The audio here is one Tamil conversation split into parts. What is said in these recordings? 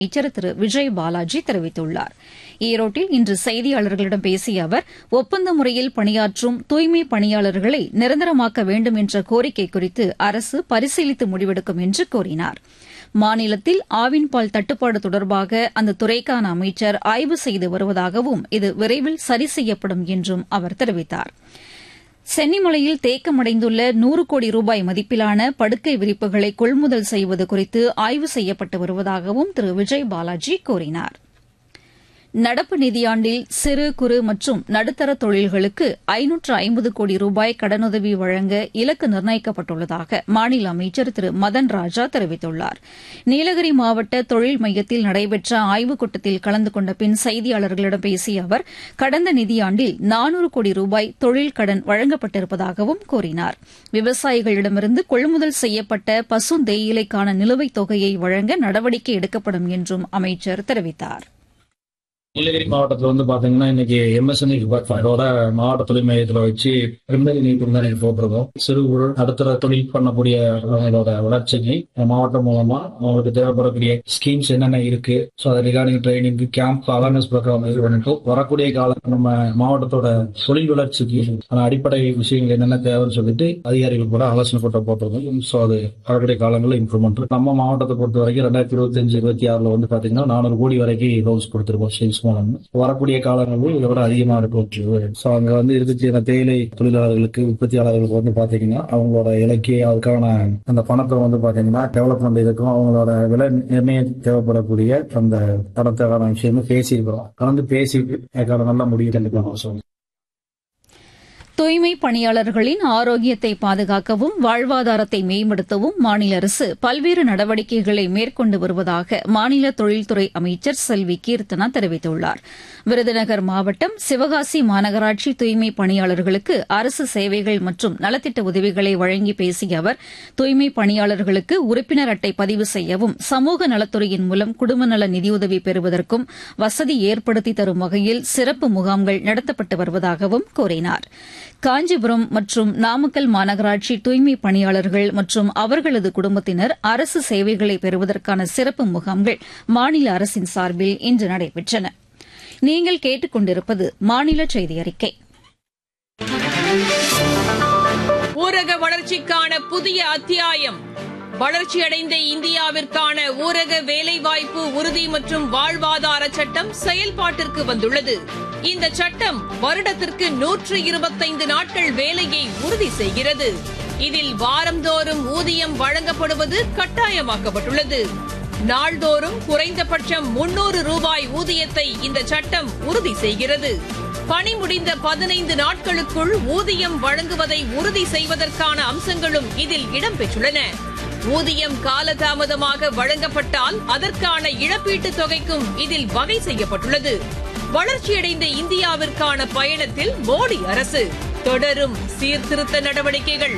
அமைச்சர் திரு விஜய் பாலாஜி தெரிவித்துள்ளார் ஈரோட்டில் இன்று செய்தியாளர்களிடம் பேசிய அவர் ஒப்பந்த முறையில் பணியாற்றும் தூய்மை பணியாளர்களை நிரந்தரமாக்க வேண்டும் என்ற கோரிக்கை குறித்து அரசு பரிசீலித்து முடிவெடுக்கும் என்று கூறினார் மாநிலத்தில் ஆவின் பால் தட்டுப்பாடு தொடர்பாக அந்த துறைக்கான அமைச்சர் ஆய்வு செய்து வருவதாகவும் இது விரைவில் சரி செய்யப்படும் என்றும் அவர் தெரிவித்தார் சென்னிமலையில் தேக்கமடைந்துள்ள நூறு கோடி ரூபாய் மதிப்பிலான படுக்கை விரிப்புகளை கொள்முதல் செய்வது குறித்து ஆய்வு செய்யப்பட்டு வருவதாகவும் திரு விஜய் பாலாஜி கூறினார் நடப்பு நிதியாண்டில் சிறு குறு மற்றும் நடுத்தர தொழில்களுக்கு ஐநூற்று ஐம்பது கோடி ரூபாய் கடனுதவி வழங்க இலக்கு நிர்ணயிக்கப்பட்டுள்ளதாக மாநில அமைச்சர் திரு மதன் ராஜா தெரிவித்துள்ளார் நீலகிரி மாவட்ட தொழில் மையத்தில் நடைபெற்ற ஆய்வுக் கூட்டத்தில் கலந்து கொண்ட பின் செய்தியாளர்களிடம் பேசிய அவர் கடந்த நிதியாண்டில் நானூறு கோடி ரூபாய் தொழில் கடன் வழங்கப்பட்டிருப்பதாகவும் கூறினார் விவசாயிகளிடமிருந்து கொள்முதல் செய்யப்பட்ட பசு தேயிலைக்கான நிலுவைத் தொகையை வழங்க நடவடிக்கை எடுக்கப்படும் என்றும் அமைச்சர் தெரிவித்தார் நீலகிரி மாவட்டத்தில் வந்து பாத்தீங்கன்னா இன்னைக்கு எம்எஸ்என்இ டிபார்ட்மெண்டோட மாவட்ட தொழில் மையத்தில் வச்சு பிரிமினரி மீட்டிங் தான் போட்டிருக்கோம் சிறு குறு நடுத்தர தொழில் பண்ணக்கூடிய அவங்களோட வளர்ச்சிக்கு மாவட்டம் மூலமா அவங்களுக்கு தேவைப்படக்கூடிய ஸ்கீம்ஸ் என்னென்ன இருக்கு ஸோ அதை recording training camp awareness program இது பண்ணிட்டு வரக்கூடிய காலம் நம்ம மாவட்டத்தோட தொழில் வளர்ச்சிக்கு ஆன அடிப்படை விஷயங்கள் என்னென்ன தேவைன்னு சொல்லிட்டு அதிகாரிகள் கூட ஆலோசனை கூட்டம் போட்டிருக்கோம் ஸோ அது வரக்கூடிய காலங்களில் இம்ப்ரூவ்மெண்ட் நம்ம மாவட்டத்தை பொறுத்த வரைக்கும் ரெண்டாயிரத்தி இருபத்தி அஞ்சு இருபத்தி ஆறுல வந்து பாத்தீங்கன்னா நானூறு கோடி வரைக்கும் லோன்ஸ் கொடுத்திருக்கோம் சேல்ஸ் மூலம் வரக்கூடிய காலங்களில் இதை விட அதிகமா இருக்கும் ஸோ அங்க வந்து இருக்கக்கூடிய தேயிலை தொழிலாளர்களுக்கு உற்பத்தியாளர்களுக்கு வந்து பாத்தீங்கன்னா அவங்களோட இலக்கிய அதுக்கான அந்த பணத்தை வந்து பாத்தீங்கன்னா டெவலப்மெண்ட் இதுக்கும் அவங்களோட விலை நிர்ணயம் தேவைப்படக்கூடிய அந்த பணத்துக்கான விஷயமும் பேசியிருக்கிறோம் கலந்து பேசிட்டு அதுக்கான நல்ல முடிவு கண்டிப்பாக தூய்மை பணியாளர்களின் ஆரோக்கியத்தை பாதுகாக்கவும் வாழ்வாதாரத்தை மேம்படுத்தவும் மாநில அரசு பல்வேறு நடவடிக்கைகளை மேற்கொண்டு வருவதாக மாநில தொழில்துறை அமைச்சர் செல்வி கீர்த்தனா தெரிவித்துள்ளார் விருதுநகர் மாவட்டம் சிவகாசி மாநகராட்சி தூய்மை பணியாளர்களுக்கு அரசு சேவைகள் மற்றும் நலத்திட்ட உதவிகளை வழங்கி பேசிய அவர் தூய்மை பணியாளர்களுக்கு உறுப்பினர் அட்டை பதிவு செய்யவும் சமூக நலத்துறையின் மூலம் குடும்ப நல நிதியுதவி பெறுவதற்கும் வசதி ஏற்படுத்தி தரும் வகையில் சிறப்பு முகாம்கள் நடத்தப்பட்டு வருவதாகவும் கூறினார் காஞ்சிபுரம் மற்றும் நாமக்கல் மாநகராட்சி தூய்மை பணியாளர்கள் மற்றும் அவர்களது குடும்பத்தினர் அரசு சேவைகளை பெறுவதற்கான சிறப்பு முகாம்கள் மாநில அரசின் சார்பில் இன்று நடைபெற்றன நீங்கள் கேட்டுக்கொண்டிருப்பது மாநில செய்தி அறிக்கை ஊரக வளர்ச்சிக்கான புதிய அத்தியாயம் வளர்ச்சியடைந்த இந்தியாவிற்கான ஊரக வேலைவாய்ப்பு உறுதி மற்றும் வாழ்வாதார சட்டம் செயல்பாட்டிற்கு வந்துள்ளது இந்த சட்டம் வருடத்திற்கு நூற்று இருபத்தைந்து நாட்கள் வேலையை உறுதி செய்கிறது இதில் வாரந்தோறும் ஊதியம் வழங்கப்படுவது கட்டாயமாக்கப்பட்டுள்ளது நாள்தோறும் குறைந்தபட்சம் முன்னூறு ரூபாய் ஊதியத்தை இந்த சட்டம் உறுதி செய்கிறது பணி முடிந்த பதினைந்து நாட்களுக்குள் ஊதியம் வழங்குவதை உறுதி செய்வதற்கான அம்சங்களும் இதில் இடம்பெற்றுள்ளன ஊதியம் காலதாமதமாக வழங்கப்பட்டால் அதற்கான இழப்பீட்டுத் தொகைக்கும் இதில் வகை செய்யப்பட்டுள்ளது வளர்ச்சியடைந்த இந்தியாவிற்கான பயணத்தில் மோடி அரசு தொடரும் சீர்திருத்த நடவடிக்கைகள்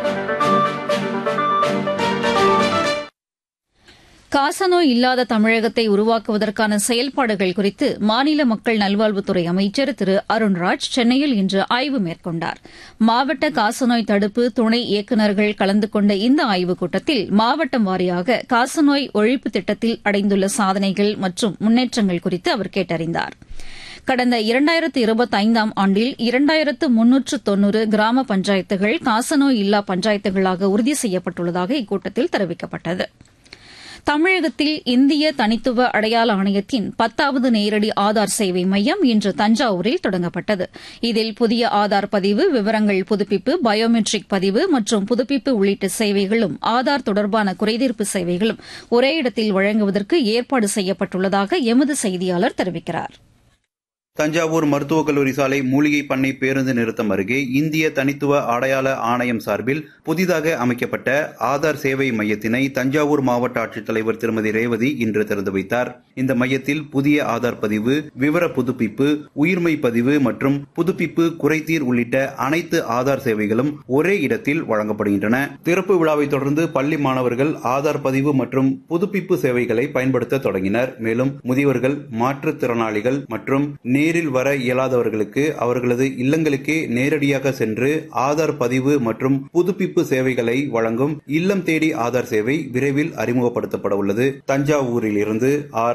காசநோய் இல்லாத தமிழகத்தை உருவாக்குவதற்கான செயல்பாடுகள் குறித்து மாநில மக்கள் நல்வாழ்வுத்துறை அமைச்சர் திரு அருண்ராஜ் சென்னையில் இன்று ஆய்வு மேற்கொண்டார் மாவட்ட காசநோய் தடுப்பு துணை இயக்குநர்கள் கலந்து கொண்ட இந்த ஆய்வுக் கூட்டத்தில் மாவட்டம் வாரியாக காசநோய் ஒழிப்பு திட்டத்தில் அடைந்துள்ள சாதனைகள் மற்றும் முன்னேற்றங்கள் குறித்து அவர் கேட்டறிந்தார் கடந்த இரண்டாயிரத்து இருபத்தைந்தாம் ஆண்டில் இரண்டாயிரத்து முன்னூற்று தொன்னூறு கிராம பஞ்சாயத்துகள் காசநோய் இல்லா பஞ்சாயத்துகளாக உறுதி செய்யப்பட்டுள்ளதாக இக்கூட்டத்தில் தெரிவிக்கப்பட்டது தமிழகத்தில் இந்திய தனித்துவ அடையாள ஆணையத்தின் பத்தாவது நேரடி ஆதார் சேவை மையம் இன்று தஞ்சாவூரில் தொடங்கப்பட்டது இதில் புதிய ஆதார் பதிவு விவரங்கள் புதுப்பிப்பு பயோமெட்ரிக் பதிவு மற்றும் புதுப்பிப்பு உள்ளிட்ட சேவைகளும் ஆதார் தொடர்பான குறைதீர்ப்பு சேவைகளும் ஒரே இடத்தில் வழங்குவதற்கு ஏற்பாடு செய்யப்பட்டுள்ளதாக எமது செய்தியாளர் தெரிவிக்கிறார் தஞ்சாவூர் மருத்துவக் கல்லூரி சாலை மூலிகை பண்ணை பேருந்து நிறுத்தம் அருகே இந்திய தனித்துவ அடையாள ஆணையம் சார்பில் புதிதாக அமைக்கப்பட்ட ஆதார் சேவை மையத்தினை தஞ்சாவூர் மாவட்ட ஆட்சித்தலைவர் திருமதி ரேவதி இன்று திறந்து வைத்தார் இந்த மையத்தில் புதிய ஆதார் பதிவு விவர புதுப்பிப்பு உயிர்மை பதிவு மற்றும் புதுப்பிப்பு குறைதீர் உள்ளிட்ட அனைத்து ஆதார் சேவைகளும் ஒரே இடத்தில் வழங்கப்படுகின்றன திறப்பு விழாவை தொடர்ந்து பள்ளி மாணவர்கள் ஆதார் பதிவு மற்றும் புதுப்பிப்பு சேவைகளை பயன்படுத்த தொடங்கினர் மேலும் முதியவர்கள் மாற்றுத்திறனாளிகள் மற்றும் நேரில் வர இயலாதவர்களுக்கு அவர்களது இல்லங்களுக்கே நேரடியாக சென்று ஆதார் பதிவு மற்றும் புதுப்பிப்பு சேவைகளை வழங்கும் இல்லம் தேடி ஆதார் சேவை விரைவில் அறிமுகப்படுத்தப்பட உள்ளது தஞ்சாவூரில் இருந்து ஆர்